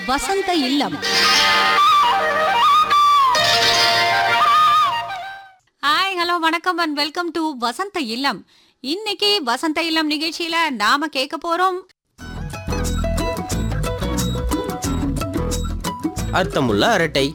வசந்த Illam hi hello வணக்கம் and welcome to Vasantha Illam இன்னைக்கு வசந்த இல்லம் நிகழ்ச்சியில நாம கேட்க போறோம் அர்த்தமுள்ள அரட்டை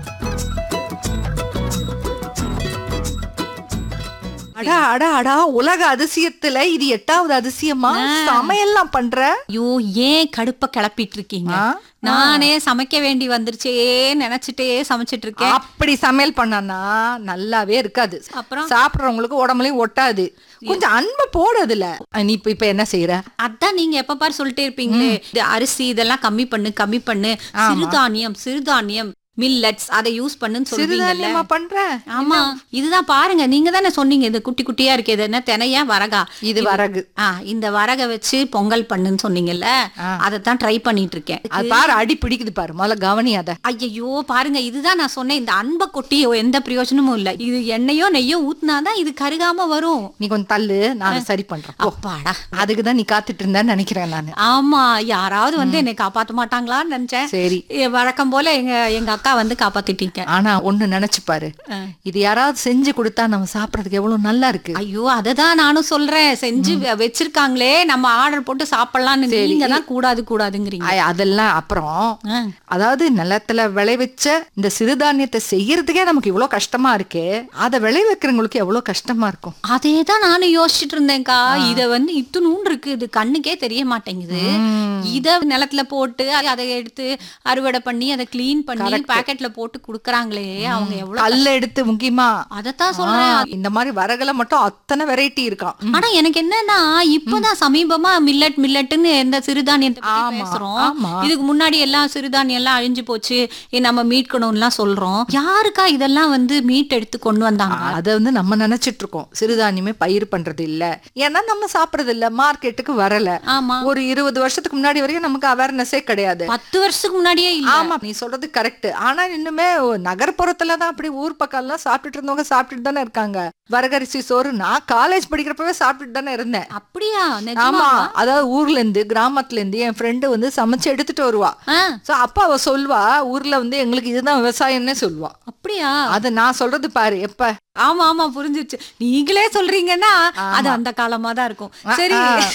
அடா அடா அடா உலக அதிசயத்துல இது எட்டாவது அதிசயமா சமையல்லாம் பண்ற ஐயோ ஏன் கடுப்ப கிளப்பிட்டு இருக்கீங்க ஆ? நானே சமைக்க வேண்டி வந்துருச்சே நினைச்சிட்டே சமைச்சிட்டு இருக்கேன் அப்படி சமையல் பண்ணனா நல்லாவே இருக்காது அப்புறம் சாப்பிடுறவங்களுக்கு உடம்புலயும் ஒட்டாது கொஞ்சம் அன்பு போடுதுல நீ இப்ப இப்ப என்ன செய்யற அதான் நீங்க எப்ப பாரு சொல்லிட்டே இருப்பீங்களே இது அரிசி இதெல்லாம் கம்மி பண்ணு கம்மி பண்ணு சிறுதானியம் சிறுதானியம் மில்லட்ஸ் அதை யூஸ் பண்ணுன்னு சொல்லுவீங்கல்ல சிறுதானியமா பண்ற ஆமா இதுதான் பாருங்க நீங்க தானே சொன்னீங்க இது குட்டி குட்டியா இருக்கு இது என்ன தினையா வரகா இது வரகு ஆ இந்த வரக வச்சு பொங்கல் பண்ணுன்னு சொன்னீங்கல்ல அதைத்தான் ட்ரை பண்ணிட்டு இருக்கேன் அது பாரு அடி பிடிக்குது பாரு முதல்ல கவனி அத ஐயையோ பாருங்க இதுதான் நான் சொன்னேன் இந்த அன்பை கொட்டி எந்த பிரயோஜனமும் இல்ல இது எண்ணெயோ நெய்யோ ஊத்துனாதான் இது கருகாம வரும் நீ கொஞ்சம் தள்ளு நான் அதை சரி பண்றேன் போ. அப்பாடா அதுக்குதான் நீ காத்துட்டு இருந்தேன்னு நினைக்கிறேன் நானு ஆமா யாராவது வந்து என்னை காப்பாத்த மாட்டாங்களான்னு நினைச்சேன் சரி எ, வழக்கம் போல எங்க எங்க அக்கா வந்து காப்பாத்திட்டீங்க ஆனா ஒண்ணு நினைச்சு பாரு இது யாராவது செஞ்சு கொடுத்தா நம்ம சாப்பிடறதுக்கு எவ்வளவு நல்லா இருக்கு ஐயோ அததான் நானும் சொல்றேன் செஞ்சு வெ- வச்சிருக்காங்களே நம்ம ஆர்டர் போட்டு சாப்பிடலாம்னு நீங்க தான் கூடாது கூடாதுங்கிறீங்க ஐ, அதெல்லாம் அப்புறம் ஆ. அதாவது நிலத்துல விளைவிச்ச இந்த சிறுதானியத்தை செய்யறதுக்கே நமக்கு இவ்வளவு கஷ்டமா இருக்கே அதை விளைவிக்கிறவங்களுக்கு எவ்வளவு கஷ்டமா இருக்கும் அதே தான் நானும் யோசிச்சுட்டு இருந்தேன்க்கா இத வந்து இத்துணூண்டு இருக்கு இது கண்ணுக்கே தெரிய மாட்டேங்குது இத நிலத்துல போட்டு அ- அதை எடுத்து அறுவடை பண்ணி அதை க்ளீன் பண்ணி பாக்கெட்ல போட்டு குடுக்கறாங்களே அவங்க எவ்வளவு கல்ல எடுத்து முக்கியமா அதத்தான் சொல்றேன் ஆ, இந்த மாதிரி வரகுல மட்டும் அத்தனை வெரைட்டி இருக்கான் ஆனா எனக்கு என்னன்னா இப்பதான் சமீபமா மில்லட் மில்லட்னு எந்த சிறுதானியத்தை பத்தி ஆமா, பேசுறோம் ஆமா. இதுக்கு முன்னாடி எல்லாம் சிறுதானியம் எல்லாம் அழிஞ்சு போச்சு இ- நம்ம மீட்கணும்லாம் சொல்றோம் யாருக்கா இதெல்லாம் வந்து மீட் எடுத்து கொண்டு வந்தாங்க அதை வந்து நம்ம நினைச்சிட்டு இருக்கோம் சிறுதானியமே பயிர் பண்றது இல்ல ஏன்னா நம்ம சாப்பிடுறது இல்ல மார்க்கெட்டுக்கு வரல ஆமா ஒரு இருபது வருஷத்துக்கு முன்னாடி வரைக்கும் நமக்கு அவேர்னஸே கிடையாது பத்து வருஷத்துக்கு முன்னாடியே இல்ல ஆமா நீ சொல்றது கரெக்ட் ஆனா இன்னுமே நகர்ப்புறத்துல தான் அப்படி ஊர் பக்கம் எல்லாம் சாப்பிட்டுட்டு இருந்தவங்க சாப்பிட்டுட்டு தானே இருக்காங்க வரகரிசி சோறு நான் காலேஜ் படிக்கிறப்பவே சாப்பிட்டுட்டு தானே இருந்தேன் அப்படியா ஆமா நிஜமா அதாவது ஊர்ல இருந்து கிராமத்துல இருந்து என் ஃப்ரெண்டு வந்து சமைச்சு எடுத்துட்டு வருவா ஆ, சோ அப்ப அவ சொல்வா ஊர்ல வந்து எங்களுக்கு இதுதான் விவசாயம்னே சொல்லுவா அப்படியா அது நான் சொல்றது பாரு எப்ப ஆமா ஆமா புரிஞ்சிருச்சு நீங்களே சொல்றீங்கன்னா அது அந்த காலமா தான் இருக்கும் சரி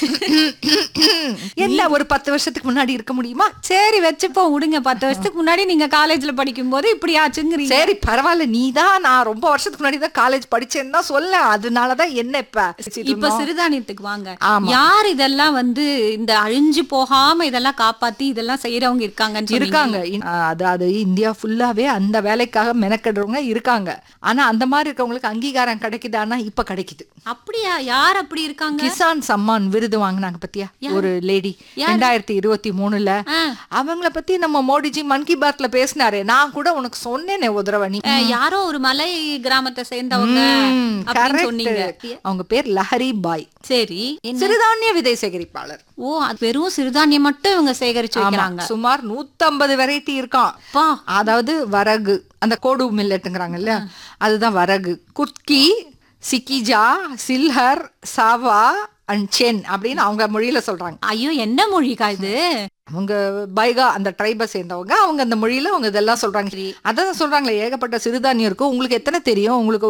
என்ன ஒரு பத்து வருஷத்துக்கு முன்னாடி இருக்க முடியுமா சரி வச்சுப்போம் விடுங்க பத்து வருஷத்துக்கு முன்னாடி நீங்க காலேஜ்ல படிக்கும் போது இப்படி ஆச்சுங்கிறீங்க சரி பரவாயில்ல நீ தான் நான் ரொம்ப வருஷத்துக்கு முன்னாடி தான் காலேஜ் படிச்சேன்னு தான் சொல்ல அதனாலதான் என்ன இப்ப இப்ப சிறுதானியத்துக்கு வாங்க ஆமா. யார் இதெல்லாம் வந்து இந்த அழிஞ்சு போகாம இதெல்லாம் காப்பாத்தி இதெல்லாம் செய்யறவங்க இருக்காங்கன்னு சொன்னீங்க. இருக்காங்க இன்- ஆ, அதாவது இந்தியா ஃபுல்லாவே அந்த வேலைக்காக மெனக்கெடுறவங்க இருக்காங்க ஆனா அந்த மாதிரி இருக்கவங்களுக்கு அங்கீகாரம் கிடைக்குதான்னா இப்ப கிடைக்குது அப்படியா யார் அப்படி இருக்காங்க கிசான் சம்மான் விருது வாங்கினாங்க பத்தியா ஒரு லேடி ரெண்டாயிரத்தி இருபத்தி மூணுல ஆ. அவங்கள பத்தி நம்ம மோடிஜி மன் கி பாத்ல பேசினாரு நான் கூட உனக்கு சொன்னேனே உதரவணி அஹ், யாரோ ஒரு மலை கிராமத்தை சேர்ந்தவங்க ம், அப்படின்னு correct. சொன்னீங்க அவங்க பேர் லஹரி பாய் சரி என்ன- சிறுதானிய விதை சேகரிப்பாளர் ஓ அது வெறும் சிறுதானியம் மட்டும் இவங்க சேகரிச்சு ஆமா, வைக்கிறாங்க சுமார் 150 வெரைட்டி இருக்கான் பா அதாவது வரகு அந்த கோடு மில்லட்டுங்கிறாங்கல்ல அதுதான் வரகு குட்கி சிக்கிஜா சில்ஹர் சாவா அண்ட் சென் அப்படின்னு அவங்க மொழியில சொல்றாங்க ஐயோ என்ன மொழிக்கா இது அவங்க பைகா அந்த ட்ரைபை சேர்ந்தவங்க அவங்க அந்த மொழியில அவங்க இதெல்லாம் சொல்றாங்க அதான் சொல்றாங்களே ஏகப்பட்ட சிறுதானியம் இருக்கும் உங்களுக்கு எத்தனை தெரியும் உங்களுக்கு